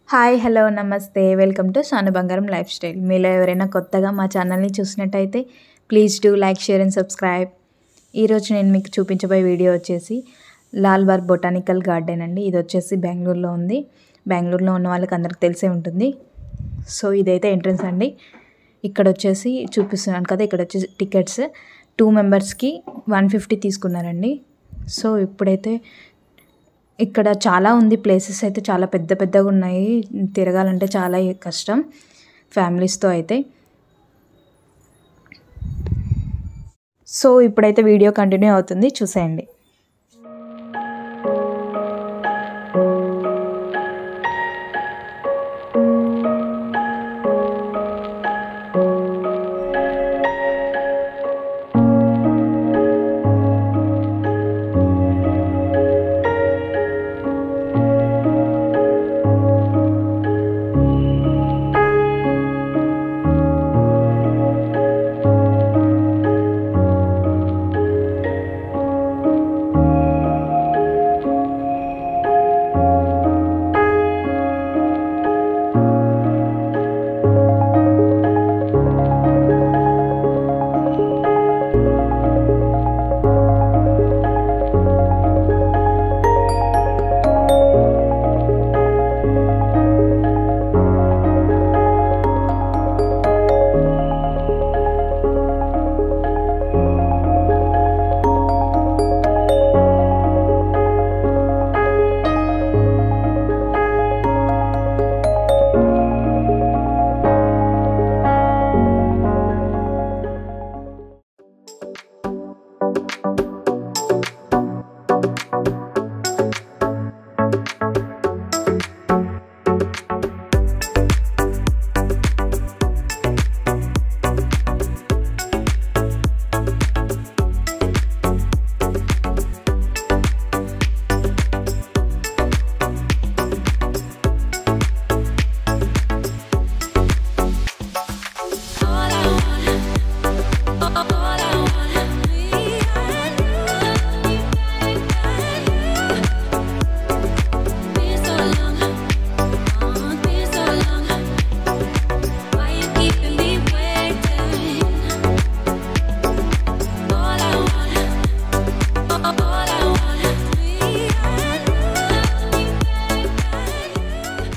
Hi hello నమస్తే welcome to Sanu Bangaram lifestyle మీలో ఎవరైనా కొత్తగా మా ఛానల్ని చూసినట్టయితే please do like share and subscribe ఈరోజు నేను మీకు చూపించబోయే వీడియో వచ్చేసి లాల్ బార్ బొటానికల్ గార్డెన్ అండి ఇది వచ్చేసి బెంగళూరులో ఉంది బెంగళూరులో ఉన్న వాళ్ళకి అందరికి తెలిసే ఉంటుంది సో ఇదైతే ఎంట్రన్స్ అండి ఇక్కడ వచ్చేసి చూపిస్తున్నాను కదా ఇక్కడ వచ్చేసి టికెట్స్ టూ మెంబర్స్కి వన్ ఫిఫ్టీ తీసుకున్నారండి సో ఇప్పుడైతే ఇక్కడ చాలా ఉంది ప్లేసెస్ అయితే చాలా పెద్ద పెద్దగా ఉన్నాయి తిరగాలంటే చాలా కష్టం ఫ్యామిలీస్తో అయితే సో ఇప్పుడైతే వీడియో కంటిన్యూ అవుతుంది చూసేయండి All I want, all I want, me and you, been so long, oh, been so long. Why you keeping me waiting? All I want, all I want, me and you.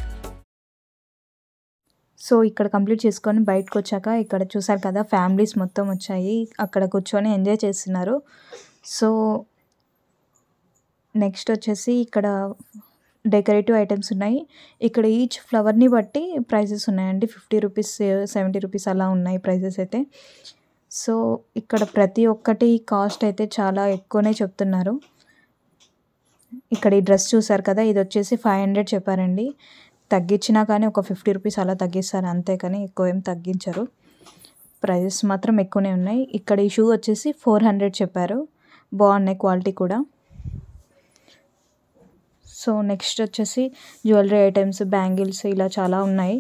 So ఇక్కడ complete చేసుకొని బయటకు వచ్చాక ఇక్కడ చూసారు కదా families మొత్తం వచ్చాయి అక్కడ కూర్చొని ఎంజాయ్ చేస్తున్నారు సో నెక్స్ట్ వచ్చేసి ఇక్కడ డెకరేటివ్ ఐటమ్స్ ఉన్నాయి ఇక్కడ ఈచ్ ఫ్లవర్ని బట్టి ప్రైజెస్ ఉన్నాయండి ఫిఫ్టీ రూపీస్ సెవెంటీ రూపీస్ అలా ఉన్నాయి ప్రైజెస్ అయితే సో ఇక్కడ ప్రతి ఒక్కటి కాస్ట్ అయితే చాలా ఎక్కువనే చెప్తున్నారు ఇక్కడ ఈ డ్రెస్ చూసారు కదా ఇది వచ్చేసి ఫైవ్ హండ్రెడ్ చెప్పారండి తగ్గించినా కానీ ఒక ఫిఫ్టీ రూపీస్ అలా తగ్గిస్తారు అంతే కానీ ఎక్కువ ఏం తగ్గించరు ప్రైజెస్ మాత్రం ఎక్కువనే ఉన్నాయి ఇక్కడ ఈ షూ వచ్చేసి ఫోర్ హండ్రెడ్ చెప్పారు బాగున్నాయి క్వాలిటీ కూడా సో నెక్స్ట్ వచ్చేసి జ్యువెలరీ ఐటమ్స్ బ్యాంగిల్స్ ఇలా చాలా ఉన్నాయి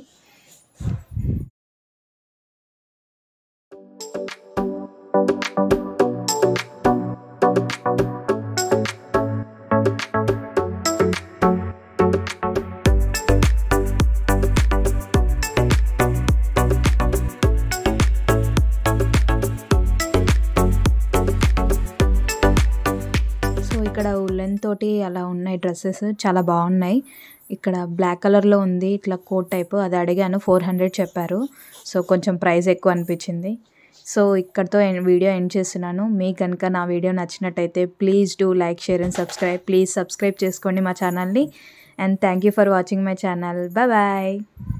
సో ఇక్కడ ఉల్లెన్ తోటి అలా ఉన్నాయి డ్రెస్సెస్ చాలా బాగున్నాయి ఇక్కడ బ్లాక్ కలర్లో ఉంది ఇట్లా కోట్ టైప్ అది అడిగాను ఫోర్ హండ్రెడ్ చెప్పారు సో కొంచెం ప్రైస్ ఎక్కువ అనిపించింది సో ఇక్కడతో ఎన్- వీడియో ఎండ్ చేస్తున్నాను మీకు కనుక నా వీడియో నచ్చినట్టయితే please do like share and subscribe please subscribe చేసుకోండి మా ఛానల్ని and thank you for watching my channel bye bye